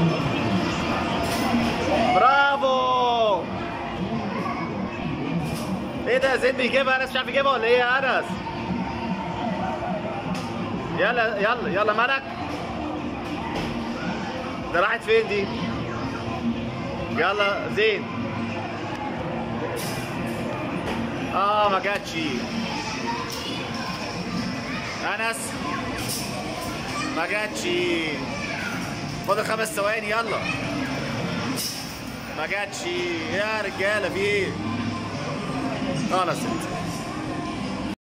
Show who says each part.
Speaker 1: برافو ايه ده زين بيجيبها انس مش عارف يجيبها ولا ايه يا انس يلا يلا يلا ملك ده راحت فين دي يلا زين اه ما جاتش انس ما جاتش فاضل خمس ثواني يلا ما جاتش يا رجاله في ايه خلاص